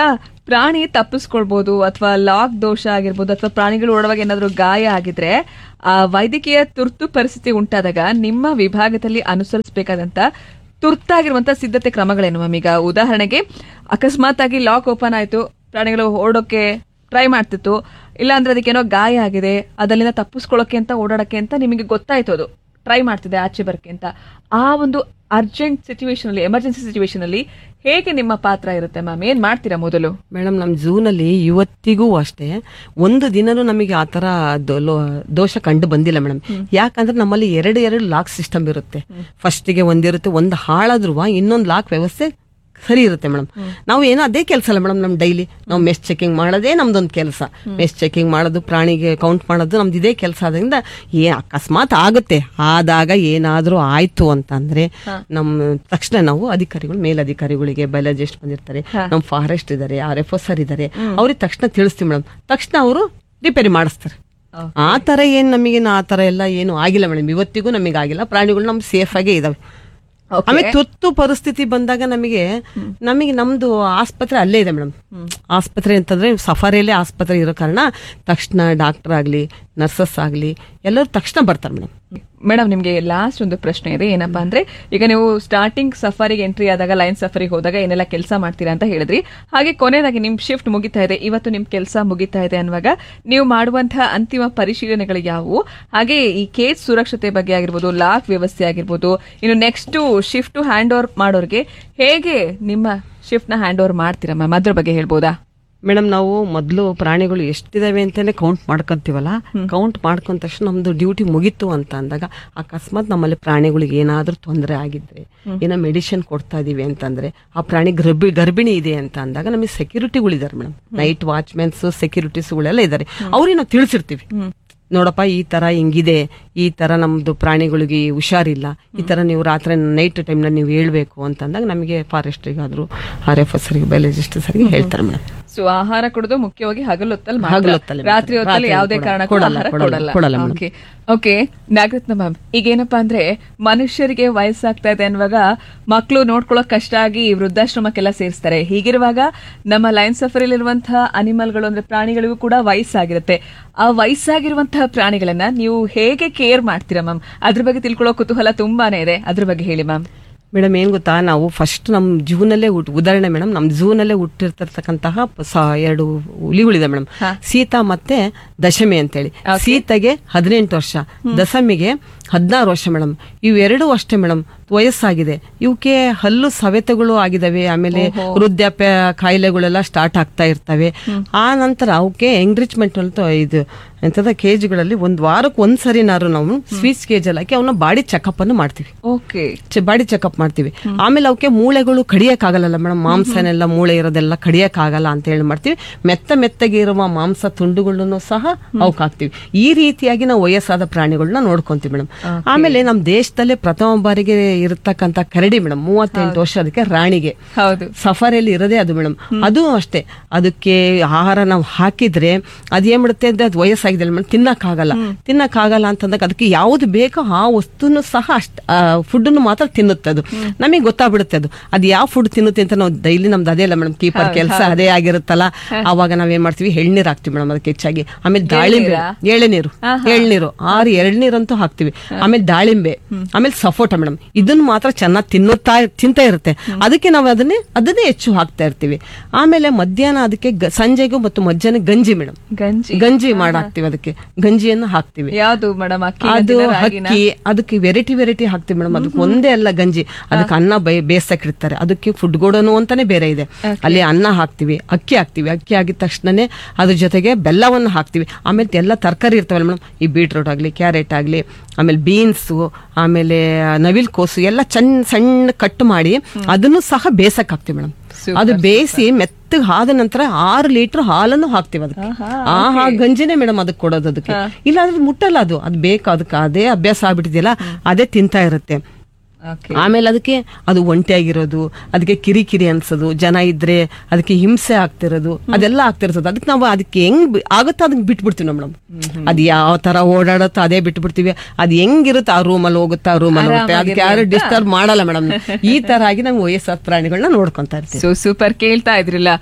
ಪ್ರಾಣಿ ತಪ್ಪಿಸ್ಕೊಳ್ಬಹುದು ಅಥವಾ ಲಾಕ್ ದೋಷ ಆಗಿರ್ಬೋದು ಅಥವಾ ಪ್ರಾಣಿಗಳು ಓಡುವಾಗ ಏನಾದ್ರೂ ಗಾಯ ಆಗಿದ್ರೆ ಆ ವೈದ್ಯಕೀಯ ತುರ್ತು ಪರಿಸ್ಥಿತಿ ಉಂಟಾದಾಗ ನಿಮ್ಮ ವಿಭಾಗದಲ್ಲಿ ಅನುಸರಿಸಬೇಕಾದಂತ ತುರ್ತಾಗಿರುವಂತ ಸಿದ್ಧತೆ ಕ್ರಮಗಳೇನು ಮ್ಯಾಮ್ ಈಗ ಉದಾಹರಣೆಗೆ ಅಕಸ್ಮಾತ್ ಆಗಿ ಲಾಕ್ ಓಪನ್ ಆಯ್ತು ಪ್ರಾಣಿಗಳು ಓಡೋಕೆ ಟ್ರೈ ಮಾಡ್ತಿತ್ತು ಇಲ್ಲ ಅಂದ್ರೆ ಅದಕ್ಕೇನೋ ಗಾಯ ಆಗಿದೆ ಅದಲ್ಲಿಂದ ತಪ್ಪಿಸ್ಕೊಳ್ಳೋಕೆ ಅಂತ ಓಡಾಡಕ್ಕೆ ಅಂತ ನಿಮಗೆ ಗೊತ್ತಾಯ್ತು ಅದು ಟ್ರೈ ಮಾಡ್ತಿದೆ ಆಚೆ ಬರಕ್ಕೆ ಅಂತ ಆ ಒಂದು ಅರ್ಜೆಂಟ್ ಸಿಚುವೇಶನ್ ಅಲ್ಲಿ ಎಮರ್ಜೆನ್ಸಿ ಸಿಚುವೇಶನ್ ಅಲ್ಲಿ ಹೇಗೆ ನಿಮ್ಮ ಪಾತ್ರ ಇರುತ್ತೆ ಮ್ಯಾಮ್ ಏನ್ ಮಾಡ್ತೀರಾ ಮೊದಲು ಮೇಡಮ್ ನಮ್ಮ ಜೂನಲ್ಲಿ ಇವತ್ತಿಗೂ ಅಷ್ಟೇ ಒಂದು ದಿನನೂ ನಮಗೆ ಆ ಥರ ದೊ- ಲೋ- ದೋಷ ಕಂಡು ಬಂದಿಲ್ಲ ಮೇಡಮ್ ಯಾಕಂದ್ರೆ ನಮ್ಮಲ್ಲಿ ಎರಡು ಎರಡು ಲಾಕ್ ಸಿಸ್ಟಮ್ ಇರುತ್ತೆ ಫಸ್ಟಿಗೆ ಒಂದಿರುತ್ತೆ ಒಂದು ಹಾಳಾದ್ರೂ ಇನ್ನೊಂದು ಲಾಕ್ ವ್ಯವಸ್ಥೆ ಸರಿ ಇರುತ್ತೆ ಮೇಡಮ್ ನಾವು ಏನೋ ಅದೇ ಕೆಲಸ ಅಲ್ಲ ಮೇಡಮ್ ನಮ್ ಡೈಲಿ ನಾವು ಮೆಸ್ ಚೆಕಿಂಗ್ ಮಾಡೋದೇ ನಮ್ದೊಂದು ಕೆಲಸ ಮೆಸ್ ಚೆಕಿಂಗ್ ಮಾಡೋದು ಪ್ರಾಣಿಗೆ ಕೌಂಟ್ ಮಾಡೋದು ನಮ್ದು ಇದೇ ಕೆಲಸ ಆದ್ರಿಂದ ಏ ಅಕಸ್ಮಾತ್ ಆಗುತ್ತೆ ಆದಾಗ ಏನಾದ್ರೂ ಆಯ್ತು ಅಂತಂದ್ರೆ ನಮ್ಮ ತಕ್ಷಣ ನಾವು ಅಧಿಕಾರಿಗಳು ಮೇಲಧಿಕಾರಿಗಳಿಗೆ ಬಯಲಜಿಸ್ಟ್ ಬಂದಿರ್ತಾರೆ ನಮ್ಮ ಫಾರೆಸ್ಟ್ ಇದ್ದಾರೆ ಆರ್ ಎಫ್ ಸರ್ ಇದ್ದಾರೆ ಅವ್ರಿಗೆ ತಕ್ಷಣ ತಿಳಿಸ್ತೀವಿ ಮೇಡಮ್ ತಕ್ಷಣ ಅವರು ರಿಪೇರಿ ಮಾಡಿಸ್ತಾರೆ ಆ ತರ ಏನ್ ನಮಗೇನು ಆ ತರ ಎಲ್ಲ ಏನು ಆಗಿಲ್ಲ ಮೇಡಮ್ ಇವತ್ತಿಗೂ ನಮಗೆ ಆಗಿಲ್ಲ ಪ್ರಾಣಿಗಳು ನಮ್ಗೆ ಸೇಫ್ ಆಗೇ ಇದಾವೆ ಆಮೇಲೆ ತುರ್ತು ಪರಿಸ್ಥಿತಿ ಬಂದಾಗ ನಮಗೆ ನಮಗೆ ನಮ್ದು ಆಸ್ಪತ್ರೆ ಅಲ್ಲೇ ಇದೆ ಮೇಡಮ್ ಆಸ್ಪತ್ರೆ ಅಂತಂದ್ರೆ ಸಫಾರಿಯಲ್ಲೇ ಆಸ್ಪತ್ರೆ ಇರೋ ಕಾರಣ ತಕ್ಷಣ ಡಾಕ್ಟರ್ ಆಗ್ಲಿ ನರ್ಸಸ್ ಆಗ್ಲಿ ಎಲ್ಲರೂ ತಕ್ಷಣ ಬರ್ತಾರೆ ಮೇಡಮ್ ಮೇಡಮ್ ನಿಮ್ಗೆ ಲಾಸ್ಟ್ ಒಂದು ಪ್ರಶ್ನೆ ಇದೆ ಏನಪ್ಪಾ ಅಂದ್ರೆ ಈಗ ನೀವು ಸ್ಟಾರ್ಟಿಂಗ್ ಸಫಾರಿಗೆ ಎಂಟ್ರಿ ಆದಾಗ ಲೈನ್ ಸಫಾರಿಗೆ ಹೋದಾಗ ಏನೆಲ್ಲ ಕೆಲಸ ಮಾಡ್ತೀರಾ ಅಂತ ಹೇಳಿದ್ರಿ ಹಾಗೆ ಕೊನೆಯದಾಗಿ ನಿಮ್ ಶಿಫ್ಟ್ ಮುಗಿತಾ ಇದೆ ಇವತ್ತು ನಿಮ್ ಕೆಲಸ ಮುಗಿತಾ ಇದೆ ಅನ್ನುವಾಗ ನೀವು ಮಾಡುವಂತಹ ಅಂತಿಮ ಪರಿಶೀಲನೆಗಳು ಯಾವುವು ಹಾಗೆ ಈ ಕೇಸ್ ಸುರಕ್ಷತೆ ಬಗ್ಗೆ ಆಗಿರ್ಬೋದು ಲಾಕ್ ವ್ಯವಸ್ಥೆ ಆಗಿರ್ಬೋದು ಇನ್ನು ನೆಕ್ಸ್ಟ್ ಶಿಫ್ಟ್ ಹ್ಯಾಂಡ್ ಓವರ್ ಮಾಡೋರಿಗೆ ಹೇಗೆ ನಿಮ್ಮ ಶಿಫ್ಟ್ ನ ಹ್ಯಾಂಡ್ ಓವರ್ ಮಾಡ್ತೀರಾ ಮ್ಯಾಮ್ ಅದ್ರ ಬಗ್ಗೆ ಹೇಳ್ಬೋದಾ ಮೇಡಮ್ ನಾವು ಮೊದಲು ಪ್ರಾಣಿಗಳು ಎಷ್ಟಿದಾವೆ ಅಂತಾನೆ ಕೌಂಟ್ ಮಾಡ್ಕೊಂತೀವಲ್ಲ ಕೌಂಟ್ ಮಾಡ್ಕೊಂಡ ತಕ್ಷಣ ನಮ್ದು ಡ್ಯೂಟಿ ಮುಗೀತು ಅಂತ ಅಂದಾಗ ಅಕಸ್ಮಾತ್ ನಮ್ಮಲ್ಲಿ ಪ್ರಾಣಿಗಳಿಗೆ ಏನಾದ್ರೂ ತೊಂದರೆ ಆಗಿದ್ರೆ ಏನೋ ಮೆಡಿಸಿನ್ ಕೊಡ್ತಾ ಇದೀವಿ ಅಂತಂದ್ರೆ ಆ ಪ್ರಾಣಿ ಗರ್ಭಿ ಗರ್ಭಿಣಿ ಇದೆ ಅಂತ ಅಂದಾಗ ನಮಗೆ ಸೆಕ್ಯೂರಿಟಿಗಳಿದ್ದಾರೆ ಮೇಡಮ್ ನೈಟ್ ವಾಚ್ಮೆನ್ಸ್ ಸೆಕ್ಯೂರಿಟೀಸ್ಗಳೆಲ್ಲ ಇದ್ದಾರೆ ಅವ್ರಿಗೆ ನಾವು ತಿಳಿಸಿರ್ತೀವಿ ನೋಡಪ್ಪ ಈ ತರ ಹಿಂಗಿದೆ ಈ ತರ ನಮ್ದು ಪ್ರಾಣಿಗಳಿಗೆ ಹುಷಾರಿಲ್ಲ ಈ ತರ ನೀವು ರಾತ್ರಿ ನೈಟ್ ಟೈಮ್ನ ನೀವು ಹೇಳ್ಬೇಕು ಅಂತಂದಾಗ ನಮಗೆ ಫಾರೆಸ್ಟ್ರಿಗಾದ್ರು ಆರ್ ಎಫ್ ಎಸ್ ಬಯಾಲಜಿಸ್ಟ್ ಸರಿಗೆ ಹೇಳ್ತಾರೆ ಮೇಡಮ್ ಸೊ ಆಹಾರ ಕೊಡೋದು ಮುಖ್ಯವಾಗಿ ಹಗಲೊತ್ತಲ್ಲಿ ಮಾತ್ರ. ಹಗಲೊತ್ತಲ್ಲಿ ಮಾತ್ರ. ರಾತ್ರಿ ಹೊತ್ತಲ್ಲಿ ರಾತ್ರಿ ಯಾವುದೇ ಕೊಡಲ್ಲ. ಕಾರಣಕ್ಕೂ ಕೊಡಲ್ಲ, ಆಹಾರ ಕೊಡಲ್ಲ, ಕೊಡಲ್ಲ ಕೊಡಲ್ಲ madam. Okay okay Nagaratna ma'am ಈಗೇನಪ್ಪಾ ಅಂದ್ರೆ ಮನುಷ್ಯರಿಗೆ ವಯಸ್ಸಾಗ್ತಾ ಇದೆ ಅನ್ನುವಾಗ ಮಕ್ಕಳು ನೋಡ್ಕೊಳ್ಳೋಕ್ ಕಷ್ಟ ಆಗಿ ವೃದ್ಧಾಶ್ರಮಕ್ಕೆಲ್ಲ ಸೇರಿಸ್ತಾರೆ ಹೀಗಿರುವಾಗ ನಮ್ಮ ಲೈನ್ ಸಫರಿಲಿರುವಂತಹ ಅನಿಮಲ್ಗಳು ಅಂದ್ರೆ ಪ್ರಾಣಿಗಳಿಗೂ ಕೂಡ ವಯಸ್ಸಾಗಿರುತ್ತೆ ಆ ವಯಸ್ಸಾಗಿರುವಂತಹ ಪ್ರಾಣಿಗಳನ್ನ ನೀವು ಹೇಗೆ ಕೇರ್ ಮಾಡ್ತೀರಾ ಮ್ಯಾಮ್ ಅದ್ರ ಬಗ್ಗೆ ತಿಳ್ಕೊಳ್ಳೋ ಕುತೂಹಲ ತುಂಬಾನೇ ಇದೆ ಅದ್ರ ಬಗ್ಗೆ ಹೇಳಿ ಮ್ಯಾಮ್ ಮೇಡಮ್ ಏನ್ ಗೊತ್ತಾ ನಾವು ಫಸ್ಟ್ ನಮ್ಮ ಜೂನಲ್ಲೇ ಹುಟ್ ಉದಾಹರಣೆ ಮೇಡಮ್ ನಮ್ಮ ಜೂನಲ್ಲೇ ಹುಟ್ಟಿರ್ತಕ್ಕಂತಹ ಸ- ಎರಡು ಹುಲಿಗಳಿದೆ ಮೇಡಮ್ ಸೀತಾ ಮತ್ತೆ ದಶಮಿ ಅಂತೇಳಿ ಸೀತೆಗೆ ಹದಿನೆಂಟು ವರ್ಷ ದಶಮಿಗೆ ಹದಿನಾರು ವರ್ಷ ಮೇಡಮ್ ಇವೆರಡೂ ಅಷ್ಟೇ ಮೇಡಮ್ ವಯಸ್ಸಾಗಿದೆ ಇವಕ್ಕೆ ಹಲ್ಲು ಸವೆತಗಳು ಆಗಿದಾವೆ ಆಮೇಲೆ ವೃದ್ಧಾಪ್ಯ ಕಾಯಿಲೆಗಳೆಲ್ಲ ಸ್ಟಾರ್ಟ್ ಆಗ್ತಾ ಇರ್ತವೆ ಆ ನಂತರ ಅವಕ್ಕೆ ಎಂಗ್ರಿಚ್ಮೆಂಟ್ ಅಂತ ಇದು ಎಂತದ ಕೇಜ್ಗಳಲ್ಲಿ ಒಂದ್ ವಾರಕ್ಕೆ ಒಂದ್ ಸರಿನಾರು ನಾವು ಸ್ವೀಟ್ಸ್ ಕೇಜ್ ಅಲ್ಲಿ ಹಾಕಿ ಅವನ್ನ ಬಾಡಿ ಚೆಕಪ್ ಅನ್ನು ಮಾಡ್ತೀವಿ ಓಕೆ ಬಾಡಿ ಚೆಕಪ್ ಮಾಡ್ತೀವಿ ಆಮೇಲೆ ಅವಕ್ಕೆ ಮೂಳೆಗಳು ಕಡಿಯಕ್ಕಾಗಲ್ಲ ಮೇಡಮ್ ಮಾಂಸನೆಲ್ಲ ಮೂಳೆ ಇರೋದೆಲ್ಲ ಕಡಿಯಕ್ಕಾಗಲ್ಲ ಅಂತ ಹೇಳಿ ಮಾಡ್ತೀವಿ ಮೆತ್ತ ಮೆತ್ತಗೆ ಇರುವ ಮಾಂಸ ತುಂಡುಗಳನ್ನು ಸಹ ಅವಕ್ಕೆ ಹಾಕ್ತಿವಿ ಈ ರೀತಿಯಾಗಿ ನಾವು ವಯಸ್ಸಾದ ಪ್ರಾಣಿಗಳನ್ನ ನೋಡ್ಕೊಂತೀವಿ ಮೇಡಮ್ ಆಮೇಲೆ ನಮ್ಮ ದೇಶದಲ್ಲೇ ಪ್ರಥಮ ಬಾರಿಗೆ ಇರತಕ್ಕಂತ ಕರಡಿ ಮೇಡಮ್ ಮೂವತ್ತೆಂಟು ವರ್ಷ ಅದಕ್ಕೆ ರಾಣಿಗೆ ಹೌದು ಸಫಾರಿಯಲ್ಲಿ ಇರೋದೇ ಅದು ಮೇಡಮ್ ಅದು ಅಷ್ಟೇ ಅದಕ್ಕೆ ಆಹಾರ ನಾವು ಹಾಕಿದ್ರೆ ಅದೇನ್ ಬಿಡುತ್ತೆ ಅಂದ್ರೆ ಅದು ವಯಸ್ಸಾಗಿದೆ ಮೇಡಮ್ ತಿನ್ನಕ್ಕಾಗಲ್ಲ ತಿನ್ನಕ್ಕಾಗಲ್ಲ ಅಂತಂದಾಗ ಅದಕ್ಕೆ ಯಾವ್ದು ಬೇಕೋ ಆ ವಸ್ತುನು ಸಹ ಅಷ್ಟ ಫುಡ್ನು ಮಾತ್ರ ತಿನ್ನುತ್ತೆ ಅದು ನಮಗೆ ಗೊತ್ತಾಗ್ಬಿಡುತ್ತೆ ಅದು ಅದು ಯಾವ ಫುಡ್ ತಿನ್ನುತ್ತೆ ಅಂತ ನಾವು ಡೈಲಿ ನಮ್ದು ಅದೇ ಅಲ್ಲ ಮೇಡಮ್ ಕೀಪರ್ ಕೆಲಸ ಅದೇ ಆಗಿರುತ್ತಲ್ಲ ಅವಾಗ ನಾವೇನ್ ಮಾಡ್ತೀವಿ ಎಳ್ನೀರು ಹಾಕ್ತಿವಿ ಮೇಡಮ್ ಅದಕ್ಕೆ ಹೆಚ್ಚಾಗಿ ಆಮೇಲೆ ದಾಳಿಂಬೆ ಎಳೆನೀರು ಎಳ್ನೀರು ಆರು ಎಳ್ನೀರಂತೂ ಹಾಕ್ತಿವಿ ಆಮೇಲೆ ದಾಳಿಂಬೆ ಆಮೇಲೆ ಸಫೋಟ ಮೇಡಮ್ ಇದನ್ನ ಮಾತ್ರ ಚೆನ್ನಾಗಿ ತಿನ್ನುತ್ತಾ ತಿಂತಾ ಇರುತ್ತೆ ಅದಕ್ಕೆ ನಾವು ಅದನ್ನೇ ಅದನ್ನೇ ಹೆಚ್ಚು ಹಾಕ್ತಾ ಇರ್ತೀವಿ ಆಮೇಲೆ ಮಧ್ಯಾಹ್ನ ಅದಕ್ಕೆ ಗ- ಸಂಜೆಗೂ ಮತ್ತು ಮಧ್ಯಾಹ್ನ ಗಂಜಿ ಮೇಡಮ್ ಗಂಜಿ ಗಂಜಿ ಮಾಡಿ ಹಾಕ್ತಿವಿ ಅದಕ್ಕೆ ಗಂಜಿಯನ್ನು ಹಾಕ್ತಿವಿ ಯಾವ್ದು ಮೇಡಮ್ ಅಕ್ಕಿ ಅದು ಅಕ್ಕಿ ಅದಕ್ಕೆ ವೆರೈಟಿ ವೆರೈಟಿ ಹಾಕ್ತಿವಿ ಮೇಡಮ್ ಅದಕ್ಕೆ ಒಂದೇ ಅಲ್ಲ ಗಂಜಿ ಅದಕ್ಕೆ ಅನ್ನ ಬೈ ಬೇಯಿಸಕ್ ಇಡ್ತಾರೆ ಅದಕ್ಕೆ ಫುಡ್ ಗೋಡನು ಅಂತಾನೆ ಬೇರೆ ಇದೆ ಅಲ್ಲಿ ಅನ್ನ ಹಾಕ್ತಿವಿ ಅಕ್ಕಿ ಹಾಕ್ತಿವಿ ಅಕ್ಕಿ ಆಗಿದ ತಕ್ಷಣನೇ ಅದ್ರ ಜೊತೆಗೆ ಬೆಲ್ಲವನ್ನು ಹಾಕ್ತಿವಿ ಆಮೇಲೆ ಎಲ್ಲ ತರಕಾರಿ ಇರ್ತಾವಲ್ಲ ಮೇಡಮ್ ಈ ಬೀಟ್ರೂಟ್ ಆಗ್ಲಿ ಕ್ಯಾರೆಟ್ ಆಗ್ಲಿ ಆಮೇಲೆ ಬೀನ್ಸು ಆಮೇಲೆ ನವಿಲ್ ಕೋಸು ಎಲ್ಲ ಚಂದ ಸಣ್ಣ ಕಟ್ ಮಾಡಿ ಅದನ್ನು ಸಹ ಬೇಸಕ್ ಹಾಕ್ತಿವಿ ಮೇಡಮ್ ಅದು ಬೇಯಿಸಿ ಮೆತ್ತಗೆ ಆದ ನಂತರ ಆರು ಲೀಟರ್ ಹಾಲನ್ನು ಹಾಕ್ತಿವಿ ಅದಕ್ಕೆ ಆ ಹಾ ಗಂಜಿನೇ ಮೇಡಮ್ ಅದಕ್ಕೆ ಕೊಡೋದು ಅದಕ್ಕೆ ಇಲ್ಲ ಅದ್ರ ಮುಟ್ಟಲ್ಲ ಅದು ಅದು ಬೇಕು ಅದಕ್ಕೆ ಅದೇ ಅಭ್ಯಾಸ ಆಗ್ಬಿಟ್ಟಿದೆಯಲ್ಲ ಅದೇ ತಿಂತಾ ಇರುತ್ತೆ ಓಕೆ ಆಮೇಲೆ ಅದಕ್ಕೆ ಅದು ಒಂಟಿಯಾಗಿರೋದು ಅದಕ್ಕೆ ಕಿರಿಕಿರಿ ಅನ್ಸೋದು ಜನ ಇದ್ರೆ ಅದಕ್ಕೆ ಹಿಂಸೆ ಆಗ್ತಿರೋದು ಅದೆಲ್ಲ ಆಗ್ತಿರ್ತದೆ ಅದಕ್ಕೆ ನಾವು ಅದಕ್ಕೆ ಹೆಂಗ್ ಬಿ- ಆಗುತ್ತೋ ಅದಕ್ಕೆ ಬಿಟ್ಬಿಡ್ತೀವಿ ನಾವು ಮೇಡಮ್ ಅದು ಯಾವ ತರ ಓಡಾಡುತ್ತೋ ಅದೇ ಬಿಟ್ಬಿಡ್ತೀವಿ ಅದು ಹೆಂಗಿರುತ್ತೆ ಆ ರೂಮಲ್ಲಿ ಹೋಗುತ್ತಾ ಆ ರೂಮಲ್ಲಿ ಹೋಗುತ್ತೆ ಅದಕ್ಕೆ ಯಾರು ಡಿಸ್ಟರ್ಬ್ ಮಾಡಲ್ಲ ಮೇಡಮ್ ಈ ತರ ಆಗಿ ನಾವು ವಯಸ್ಸಾದ ಪ್ರಾಣಿಗಳನ್ನ ನೋಡ್ಕೊಂತಾ ಇರ್ತೀವಿ ಸೊ ಸೂಪರ್ ಕೇಳ್ತಾ ಇದ್ರಲ್ಲ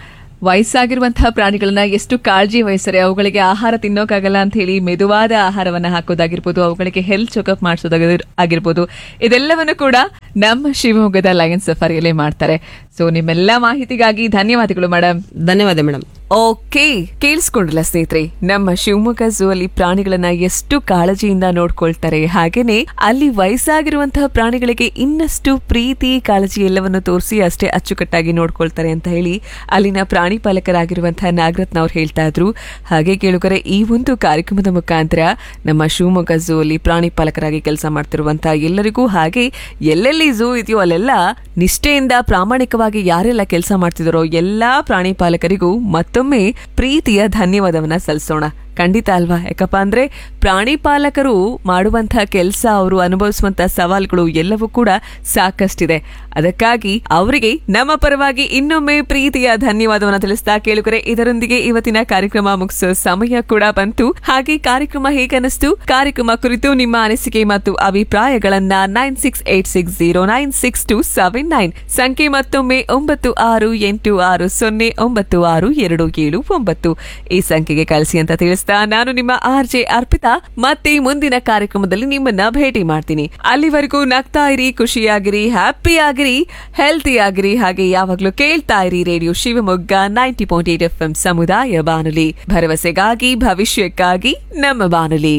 ವಯಸ್ಸಾಗಿರುವಂತಹ ಪ್ರಾಣಿಗಳನ್ನ ಎಷ್ಟು ಕಾಳಜಿ ವಹಿಸ್ತಾರೆ ಅವುಗಳಿಗೆ ಆಹಾರ ತಿನ್ನೋಕ್ಕಾಗಲ್ಲ ಅಂತ ಹೇಳಿ ಮೆದುವಾದ ಆಹಾರವನ್ನ ಹಾಕೋದಾಗಿರ್ಬೋದು ಅವುಗಳಿಗೆ ಹೆಲ್ತ್ ಚೆಕಪ್ ಮಾಡಿಸೋದಾಗಿರ್ ಆಗಿರ್ಬೋದು ಇದೆಲ್ಲವನ್ನು ಕೂಡ ನಮ್ಮ ಶಿವಮೊಗ್ಗದ ಲಯನ್ ಸಫಾರಿಯಲ್ಲೇ ಮಾಡ್ತಾರೆ ಸೊ ನಿಮ್ಮೆಲ್ಲ ಮಾಹಿತಿಗಾಗಿ ಧನ್ಯವಾದಗಳು ಮೇಡಮ್ ಧನ್ಯವಾದ ಮೇಡಮ್ ಓಕೆ ಕೇಳಿಸ್ಕೊಂಡ್ರಲ್ಲ ಸ್ನೇಹಿತರೆ ನಮ್ಮ ಶಿವಮೊಗ್ಗ ಝೂ ಅಲ್ಲಿ ಪ್ರಾಣಿಗಳನ್ನ ಎಷ್ಟು ಕಾಳಜಿಯಿಂದ ನೋಡ್ಕೊಳ್ತಾರೆ ಹಾಗೇನೆ ಅಲ್ಲಿ ವಯಸ್ಸಾಗಿರುವಂತಹ ಪ್ರಾಣಿಗಳಿಗೆ ಇನ್ನಷ್ಟು ಪ್ರೀತಿ ಕಾಳಜಿ ಎಲ್ಲವನ್ನು ತೋರಿಸಿ ಅಷ್ಟೇ ಅಚ್ಚುಕಟ್ಟಾಗಿ ನೋಡ್ಕೊಳ್ತಾರೆ ಅಂತ ಹೇಳಿ ಅಲ್ಲಿನ ಪ್ರಾಣಿ ಪಾಲಕರಾಗಿರುವಂತಹ ನಾಗರತ್ನ ಅವ್ರು ಹೇಳ್ತಾ ಇದ್ರು ಹಾಗೆ ಕೇಳುಗರೆ ಈ ಒಂದು ಕಾರ್ಯಕ್ರಮದ ಮುಖಾಂತರ ನಮ್ಮ ಶಿವಮೊಗ್ಗ ಝೂ ಅಲ್ಲಿ ಪ್ರಾಣಿ ಪಾಲಕರಾಗಿ ಕೆಲಸ ಮಾಡ್ತಿರುವಂತಹ ಎಲ್ಲರಿಗೂ ಹಾಗೆ ಎಲ್ಲೆಲ್ಲಿ ಝೂ ಇದೆಯೋ ಅಲ್ಲೆಲ್ಲ ನಿಷ್ಠೆಯಿಂದ ಪ್ರಾಮಾಣಿಕವಾಗಿ ಯಾರೆಲ್ಲ ಕೆಲಸ ಮಾಡ್ತಿದಾರೋ ಎಲ್ಲಾ ಪ್ರಾಣಿ ಪಾಲಕರಿಗೂ ಮತ್ತೊಮ್ಮೆ ಪ್ರೀತಿಯ ಧನ್ಯವಾದವನ್ನ ಸಲ್ಲಿಸೋಣ ಖಂಡಿತ ಅಲ್ವಾ ಯಾಕಪ್ಪ ಅಂದ್ರೆ ಪ್ರಾಣಿ ಪಾಲಕರು ಮಾಡುವಂತಹ ಕೆಲಸ ಅವರು ಅನುಭವಿಸುವಂತಹ ಸವಾಲುಗಳು ಎಲ್ಲವೂ ಕೂಡ ಸಾಕಷ್ಟಿದೆ ಅದಕ್ಕಾಗಿ ಅವರಿಗೆ ನಮ್ಮ ಪರವಾಗಿ ಇನ್ನೊಮ್ಮೆ ಪ್ರೀತಿಯ ಧನ್ಯವಾದವನ್ನ ತಿಳಿಸ್ತಾ ಕೇಳುಗರೆ ಇದರೊಂದಿಗೆ ಇವತ್ತಿನ ಕಾರ್ಯಕ್ರಮ ಮುಗಿಸೋ ಸಮಯ ಕೂಡ ಬಂತು ಹಾಗೆ ಕಾರ್ಯಕ್ರಮ ಹೇಗನ್ನಿಸ್ತು ಕಾರ್ಯಕ್ರಮ ಕುರಿತು ನಿಮ್ಮ ಅನಿಸಿಕೆ ಮತ್ತು ಅಭಿಪ್ರಾಯಗಳನ್ನ nine six eight six zero nine six two seven nine ಸಂಖ್ಯೆ ಮತ್ತೊಮ್ಮೆ ಒಂಬತ್ತು ಆರು ಎಂಟು ಆರು ಸೊನ್ನೆ ಒಂಬತ್ತು ಆರು ಎರಡು ಏಳು ಒಂಬತ್ತು ಈ ಸಂಖ್ಯೆಗೆ ಕಳಿಸಿ ಅಂತ ತಿಳಿಸ್ತಾ ನಾನು ನಿಮ್ಮ ಆರ್ ಜೆ ಅರ್ಪಿತಾ ಮತ್ತೆ ಮುಂದಿನ ಕಾರ್ಯಕ್ರಮದಲ್ಲಿ ನಿಮ್ಮನ್ನ ಭೇಟಿ ಮಾಡ್ತೀನಿ ಅಲ್ಲಿವರೆಗೂ ನಗ್ತಾ ಇರಿ ಖುಷಿಯಾಗಿರಿ ಹ್ಯಾಪಿ ಆಗಿರಿ ಹೆಲ್ತಿ ಆಗಿರಿ ಹಾಗೆ ಯಾವಾಗ್ಲೂ ಕೇಳ್ತಾ ಇರಿ radio Shivamogga ninety point eight F M ಸಮುದಾಯ ಬಾನುಲಿ ಭರವಸೆಗಾಗಿ ಭವಿಷ್ಯಕ್ಕಾಗಿ ನಮ್ಮ ಬಾನುಲಿ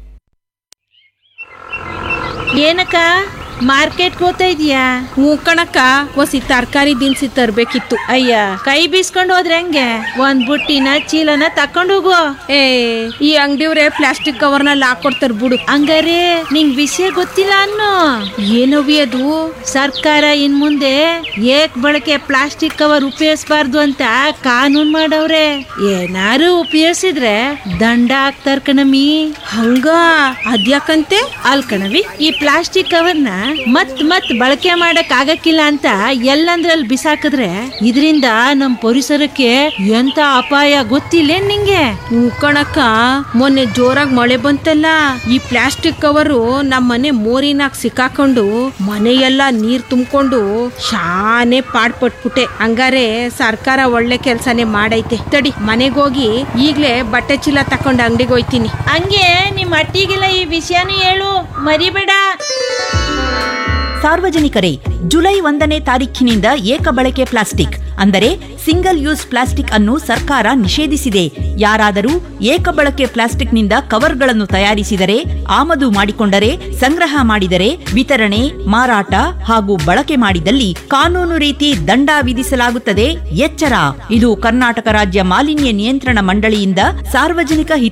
ಏನಕ್ಕ ಮಾರ್ಕೆಟ್ ಹೋಗ್ತಾ ಇದೀಯಾ ಹ್ಞೂ ಕಣಕ್ಕ ಒಸಿ ತರಕಾರಿ ದಿನಸಿ ತರ್ಬೇಕಿತ್ತು ಅಯ್ಯ ಕೈ ಬೀಸ್ಕೊಂಡು ಹೋದ್ರೆ ಹೆಂಗೆ ಒಂದ್ ಬುಟ್ಟಿನ ಚೀಲನ ತಕೊಂಡು ಹೋಗು ಏ ಈ ಅಂಗಡಿಯವ್ರೆ ಪ್ಲಾಸ್ಟಿಕ್ ಕವರ್ನಲ್ಲಿ ಹಾಕೊಡ್ತಾರ ಬಿಡು ಹಂಗಾರೆ ನಿಂಗ್ ವಿಷಯ ಗೊತ್ತಿಲ್ಲ ಅನ್ನೋ ಏನವಿ ಅದು ಸರ್ಕಾರ ಇನ್ ಮುಂದೆ ಏಕ್ ಬಳಕೆ ಪ್ಲಾಸ್ಟಿಕ್ ಕವರ್ ಉಪಯೋಗಿಸಬಾರ್ದು ಅಂತ ಕಾನೂನ್ ಮಾಡವ್ರೆ ಏನಾರು ಉಪಯೋಗಿಸಿದ್ರೆ ದಂಡ ಹಾಕ್ತಾರ ಕಣಮಿ ಹಂಗ ಅದ್ಯಾಕಂತೆ ಅಲ್ ಕಣವಿ ಈ ಪ್ಲಾಸ್ಟಿಕ್ ಕವರ್ನ ಮತ್ ಮತ್ ಬಳಕೆ ಮಾಡಕ್ ಆಗಕ್ಕಿಲ್ಲ ಅಂತ ಎಲ್ಲಂದ್ರಲ್ಲಿ ಬಿಸಾಕಿದ್ರೆ ಇದರಿಂದ ನಮ್ ಪರಿಸರಕ್ಕೆ ಎಂತ ಅಪಾಯ ಗೊತ್ತಿಲ್ಲ ನಿಂಗೆ ಹ್ಞೂ ಕಣಕ್ಕ ಮೊನ್ನೆ ಜೋರಾಗಿ ಮಳೆ ಬಂತಲ್ಲ ಈ ಪ್ಲಾಸ್ಟಿಕ್ ಕವರು ನಮ್ಮ ಮನೆ ಮೋರಿನಾಗ ಸಿಕ್ಕಾಕೊಂಡು ಮನೆಯೆಲ್ಲ ನೀರ್ ತುಂಬಿಕೊಂಡು ಶಾನೆ ಪಾಡ್ಪಟ್ಬಿಟ್ಟೆ ಹಂಗಾರೆ ಸರ್ಕಾರ ಒಳ್ಳೆ ಕೆಲ್ಸನೇ ಮಾಡೈತೆ ತಡಿ ಮನೆಗೋಗಿ ಈಗ್ಲೇ ಬಟ್ಟೆ ಚೀಲ ತಕೊಂಡು ಅಂಗಡಿಗೆ ಹೋಯ್ತೀನಿ ಹಂಗೆ ನಿಮ್ ಅಟ್ಟಿಗೆಲ್ಲ ಈ ವಿಷಯನೂ ಹೇಳು ಮರಿಬೇಡ ಸಾರ್ವಜನಿಕರೇ ಜುಲೈ ಒಂದನೇ ತಾರೀಖಿನಿಂದ ಏಕ ಬಳಕೆ ಪ್ಲಾಸ್ಟಿಕ್ ಅಂದರೆ ಸಿಂಗಲ್ ಯೂಸ್ ಪ್ಲಾಸ್ಟಿಕ್ ಅನ್ನು ಸರ್ಕಾರ ನಿಷೇಧಿಸಿದೆ ಯಾರಾದರೂ ಏಕ ಬಳಕೆ ಪ್ಲಾಸ್ಟಿಕ್ನಿಂದ ಕವರ್ಗಳನ್ನು ತಯಾರಿಸಿದರೆ ಆಮದು ಮಾಡಿಕೊಂಡರೆ ಸಂಗ್ರಹ ಮಾಡಿದರೆ ವಿತರಣೆ ಮಾರಾಟ ಹಾಗೂ ಬಳಕೆ ಮಾಡಿದಲ್ಲಿ ಕಾನೂನು ರೀತಿ ದಂಡ ವಿಧಿಸಲಾಗುತ್ತದೆ ಎಚ್ಚರ ಇದು ಕರ್ನಾಟಕ ರಾಜ್ಯ ಮಾಲಿನ್ಯ ನಿಯಂತ್ರಣ ಮಂಡಳಿಯಿಂದ ಸಾರ್ವಜನಿಕ ಹಿತ